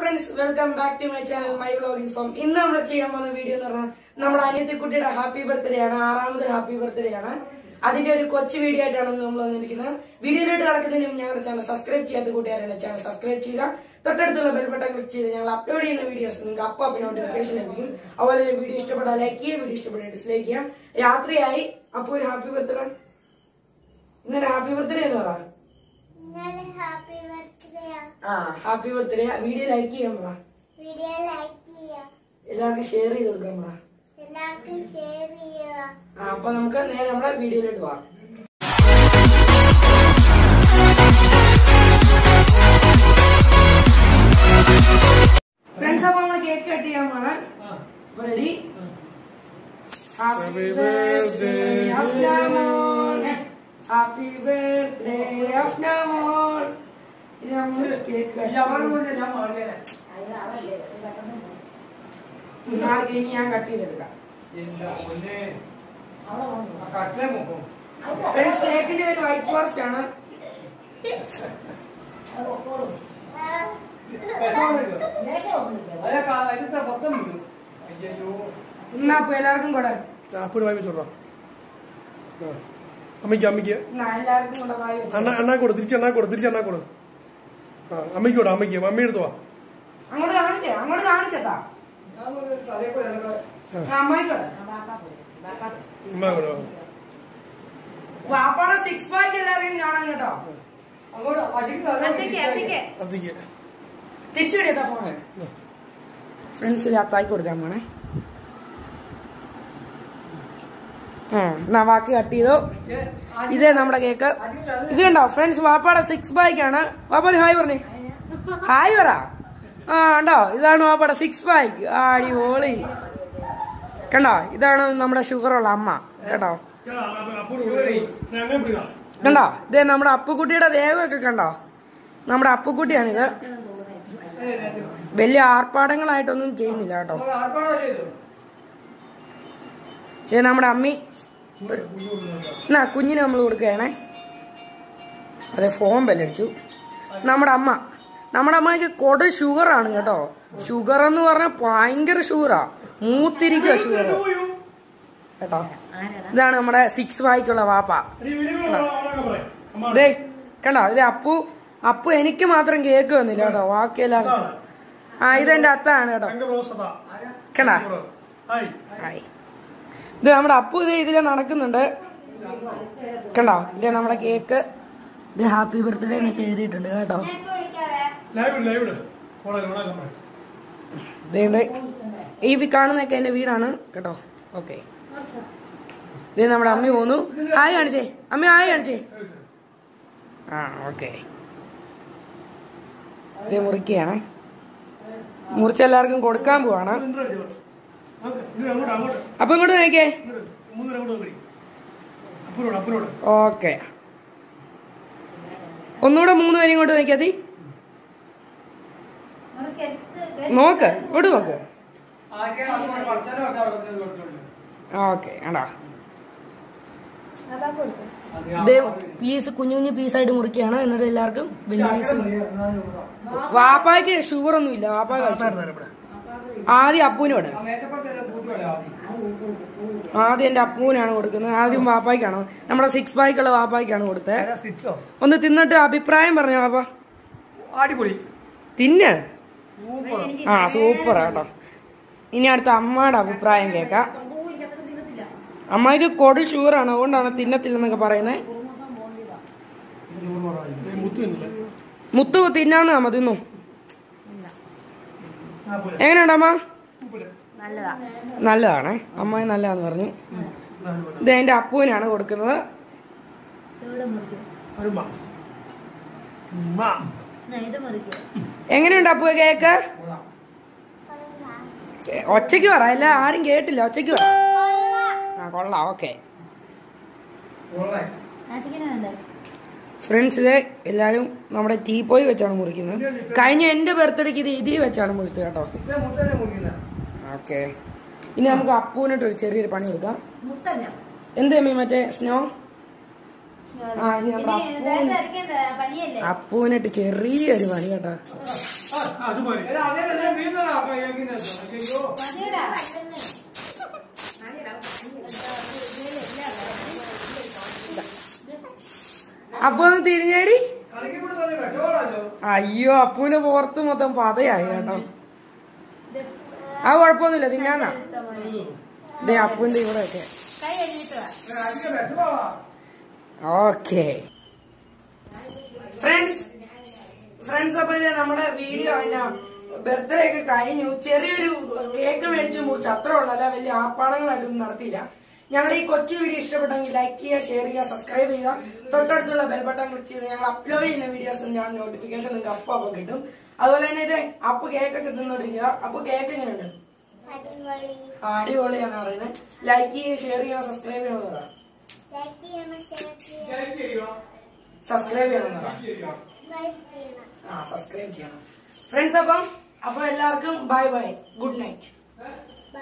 friends welcome back to my channel my vlogging form ഇന്ന് നമ്മൾ ചെയ്യാൻ പോകുന്ന വീഡിയോ എന്ന് പറഞ്ഞാൽ നമ്മുടെ അനിയത്തിക്കുട്ടിയുടെ ഹാപ്പി ബർത്ത്ഡേ ആണ് ആറാമത് ഹാപ്പി ബർത്ത്ഡേ ആണ് അതിന്റെ ഒരു കൊച്ചു വീഡിയോ ആയിട്ടാണ് നമ്മൾ വന്നിരിക്കുന്നത് വീഡിയോയിലോട്ട് കിടക്കുന്നതിനും ഞങ്ങളുടെ ചാനൽ സബ്സ്ക്രൈബ് ചെയ്യാത്ത കൂട്ടുകാരുടെ ചാനൽ സബ്സ്ക്രൈബ് ചെയ്യുക തൊട്ടടുത്തുള്ള ബെൽ ബട്ടൺ ക്ലിക്ക് ചെയ്ത് ഞങ്ങൾ അപ്ലോഡ് ചെയ്യുന്ന വീഡിയോസ് നിങ്ങൾക്ക് അപ്പം അപ്പം നോട്ടിഫിക്കേഷൻ ലഭിക്കും അതുപോലെ തന്നെ വീഡിയോ ഇഷ്ടപ്പെട്ടാൽ ലൈക്ക് ചെയ്യുക വീഡിയോ ഇഷ്ടപ്പെട്ടാൽ ഡിസ്ലൈക്ക് ചെയ്യാം രാത്രിയായി അപ്പോൾ ഒരു ഹാപ്പി ബർത്ത്ഡേ ഇന്നലെ ഹാപ്പി ബർത്ത്ഡേ എന്ന് പറ ഇന്നലെ ഹാപ്പി ബർത്ത്ഡേ ആ ഹാപ്പി ബർത്ത്ഡേ വീഡിയോ ലൈക്ക് ചെയ്യാൻ പറ വീഡിയോ ലൈക്ക് ചെയ്യുക എല്ലാവർക്കും ഷെയർ ചെയ്ത് കൊടുക്കാൻ പറ എല്ലാവർക്കും ഷെയർ ചെയ്യുക ആ, അപ്പൊ നമുക്ക് നേരെ നമ്മുടെ വീഡിയോയിലോട്ട് പോവാം ഫ്രണ്ട്സ് അപ്പൊ നമ്മള് കേക്ക് കട്ട് ചെയ്യാൻ പോണം ready happy birthday Afnamol happy birthday Afnamol ഇത് നമ്മൾ കേക്ക് കട്ട് നാളെ ഇനി ഞാൻ കട്ട് ചെയ്തെടുക്കാം ഫ്രണ്ട്സ് കേക്കിന്റെ പേര് വൈറ്റ് ഫോറസ്റ്റ് ആണ് എന്നാ അപ്പൊ എല്ലാവർക്കും കൂടെ അപ്പൊരു വായി വെച്ചോടാ അമ്മയ്ക്ക് അമ്മയ്ക്ക് എന്നാ എല്ലാവർക്കും കൂടെ വായി വെച്ച് അണ്ണ അണ്ണാ കൊടു തിരിച്ച് അണ്ണാ കൊടു തിരിച്ച് അണ്ണാ കൊടു ആ അമ്മയ്ക്ക് കൊടു അമ്മയ്ക്ക് മമ്മി എടുത്തു വാ അങ്ങോട്ട് കാണിച്ചേ അങ്ങോട്ട് കാണിച്ചേട്ടാ അമ്മായിക്കോട്ടെ ഉമ്മ കൊടു വാപ്പാടെ സിക്സ് പാക്ക് എല്ലാവരെയും കാണാൻ കേട്ടോ അതിക്ക് തിരിച്ചു വിടിയത്താ ഫോണ് ഫ്രണ്ട്സ് അത്താക്കി കൊടുക്കാൻ പോണേ ഉം, എന്നാ ബാക്കി കട്ട് ചെയ്തു ഇതേ നമ്മുടെ കേക്ക് ഇത് കണ്ടോ ഫ്രണ്ട്സ് വാപ്പാടെ സിക്സ് ബാക്ക് ആണ് വാപ്പാട് ഹായ് പറഞ്ഞേ ഹായ് പറ ആ കണ്ടോ ഇതാണ് വാപ്പാടെ സിക്സ് ബാക്ക് ആടി ഓളി കണ്ടോ ഇതാണ് നമ്മുടെ ഷുഗറുള്ള അമ്മ കേട്ടോ അങ്ങനെ പിടിക്കാം കണ്ടോ ഇതേ നമ്മുടെ അപ്പുക്കുട്ടിയുടെ ദേഹമൊക്കെ കണ്ടോ നമ്മുടെ അപ്പുക്കുട്ടിയാണിത് വലിയ ആർപ്പാടങ്ങളായിട്ടൊന്നും ചെയ്യുന്നില്ല കേട്ടോ ഇത് നമ്മുടെ അമ്മി എന്നാ കുഞ്ഞിന് നമ്മൾ കൊടുക്കുകയാണേ അതെ ഫോൺ ബെല്ലടിച്ചു നമ്മുടെ അമ്മ നമ്മുടെ അമ്മയ്ക്ക് കൊടു ഷുഗറാണ് കേട്ടോ ഷുഗർ എന്ന് പറഞ്ഞാൽ ഭയങ്കര ഷുഗറാ മൂത്തിരിക്കുക ഷുഗർ കേട്ടോ ഇതാണ് നമ്മുടെ സിക്സ് വായിക്കുള്ള വാപ്പ ദേ കണ്ടോ ഇത് അപ്പു അപ്പു എനിക്ക് മാത്രം കേക്ക് വന്നില്ല കേട്ടോ ബാക്കിയെല്ലാം ആ ഇതെന്റെ അത്താണ് കേട്ടോ കണ്ടാ ഹായ് ആയി ഇത് നമ്മുടെ അപ്പു ഇത് ഇതിലെ നടക്കുന്നുണ്ട് കണ്ടോ ഇത് നമ്മുടെ കേക്ക് ഇത് ഹാപ്പി ബർത്ത്ഡേ എന്നൊക്കെ എഴുതിയിട്ടുണ്ട് കേട്ടോ ലൈവ് ലൈവ് ഇട് ഓടാ ഓടാ കമ്മ ഇതുണ്ട് ഈ വി- കാണുന്നതൊക്കെ എന്റെ വീടാണ് കേട്ടോ ഓക്കെ ഇത് നമ്മുടെ അമ്മി പോന്നു ഹായ് കാണിച്ചേ അമ്മ ഹായ് കാണിച്ചേ ആ ഓക്കെ ഇത് മുറിക്കുകയാണ് മുറിച്ച് എല്ലാവർക്കും കൊടുക്കാൻ പോവാണ് അങ്ങോട്ട് അങ്ങോട്ട് അപ്പൊ ഇങ്ങോട്ട് നോക്കിയേ ഇങ്ങോട്ട് മൂന്ന് പേരെ അങ്ങോട്ട് നോക്കി അപ്പനോട് അപ്പനോട് ഓക്കെ ഒന്നുകൂടെ മൂന്ന് പേരും ഇങ്ങോട്ട് നോക്കിയാ മതി നോക്ക് ഇങ്ങോട്ട് നോക്ക് ഓക്കെ ആടാ ഇത് പീസ് കുഞ്ഞു കുഞ്ഞു പീസായിട്ട് മുറിക്കുകയാണ് എന്നിട്ട് എല്ലാവർക്കും വലിയ പീസ് വാപ്പായ്ക്ക് ഷുഗർ ഒന്നും ഇല്ല വാപ്പ കഴിച്ചു ആദ്യം അപ്പൂനോട് ആദ്യം എന്റെ അപ്പൂനാണ് കൊടുക്കുന്നത് ആദ്യം വാപ്പായ്ക്കാണ് നമ്മുടെ സിക്സ് പായ്ക്കുള്ള വാപ്പായ്ക്കാണ് കൊടുത്തത് ഒന്ന് തിന്നിട്ട് അഭിപ്രായം പറഞ്ഞ വാപ്പ അടിപൊളി തിന്ന് ആ സൂപ്പർ കേട്ടോ ഇനി അടുത്ത അമ്മയുടെ അഭിപ്രായം കേക്കാം അമ്മയ്ക്ക് കൊടു ഷുഗറാണ് അതുകൊണ്ടാണ് തിന്നത്തില്ലെന്നൊക്കെ പറയുന്നത് മുത്തു തിന്നില്ലേ മുത്തു തിന്നാന്ന് അമ്മ തിന്നു എങ്ങനെയുണ്ട് അമ്മ നല്ലതാണേ അമ്മ നല്ലതാന്ന് പറഞ്ഞു ഇത് എന്റെ അപ്പുവിനാണ് കൊടുക്കുന്നത് ഒരു മാ മാ എങ്ങനെയുണ്ട് അപ്പു കേക്ക് ഏ, ഒച്ചയ്ക്ക് പറ അല്ല ആരും കേട്ടില്ല ഒച്ചയ്ക്ക് പറ ആ കൊള്ളാം ഓക്കെ ഫ്രണ്ട്സ് ഇത് എല്ലാരും നമ്മുടെ ടീ പോയി വെച്ചാണ് മുറിക്കുന്നത് കഴിഞ്ഞ എന്റെ ബർത്ത്ഡേക്ക് ഇത് ഇതിൽ വെച്ചാണ് മുറിച്ചത് കേട്ടോ ഓക്കെ ഇനി നമുക്ക് അപ്പൂനിട്ട് ഒരു ചെറിയൊരു പണി കൊടുക്കാം എന്ത് അമ്മി മറ്റേ സ്നോ ആ, ഇനി നമ്മുടെ അപ്പൂന് പനിയല്ലേ അപ്പൂനിട്ട് ചെറിയൊരു പണി കേട്ടോ അത് പോരെ മതിയടാ അപ്പു ഒന്ന് തിരിഞ്ഞേടി അയ്യോ അപ്പൂന്റെ പുറത്ത് മൊത്തം പതയായി കേട്ടോ ആ കുഴപ്പമൊന്നുമില്ല തിന്നാന്നാ ദേ അപ്പൂന്റെ ഇവിടെ ഒക്കെ കൈ എഴുതിട്ട് വാ ഓക്കെ ഫ്രണ്ട്സ് ഫ്രണ്ട്സ് അപ്പൊ ഇത് നമ്മുടെ വീഡിയോ അതിനാ ബർത്ത്ഡേ ഒക്കെ കഴിഞ്ഞു ചെറിയൊരു കേക്ക് മേടിച്ചു മുറിച്ചു അത്ര ഉള്ളല്ല വലിയ ആപ്പാടങ്ങളായിട്ടൊന്നും നടത്തിയില്ല ഞങ്ങളുടെ ഈ കൊച്ചു വീഡിയോ ഇഷ്ടപ്പെട്ടെങ്കിൽ ലൈക്ക് ചെയ്യുക ഷെയർ ചെയ്യുക സബ്സ്ക്രൈബ് ചെയ്യുക തൊട്ടടുത്തുള്ള ബെൽ ബട്ടൺ ക്ലിക്ക് ചെയ്ത് ഞങ്ങൾ അപ്ലോഡ് ചെയ്യുന്ന വീഡിയോസ് ഞാൻ നോട്ടിഫിക്കേഷൻ നിങ്ങൾക്ക് അപ്പം അപ്പം കിട്ടും അതുപോലെ തന്നെ ഇത് അപ്പ് കേക്ക് ഒക്കെ തിന്നോണ്ടിരിക്കുക അപ്പൊ കേക്ക് എങ്ങനെയുണ്ട് അടിപൊളി ആ, അടിപൊളിയാണ് പറയുന്നത് ലൈക്ക് ചെയ്യുക ഷെയർ ചെയ്യുക സബ്സ്ക്രൈബ് ചെയ്യണമെന്നതാണ് ലൈക്ക് ചെയ്യണം ഷെയർ ചെയ്യണം സബ്സ്ക്രൈബ് ചെയ്യണമെന്നതാണ് ലൈക്ക് ചെയ്യണം ആ സബ്സ്ക്രൈബ് ചെയ്യണം ഫ്രണ്ട്സ് അപ്പം അപ്പൊ എല്ലാവർക്കും ബൈ ബൈ ഗുഡ് നൈറ്റ്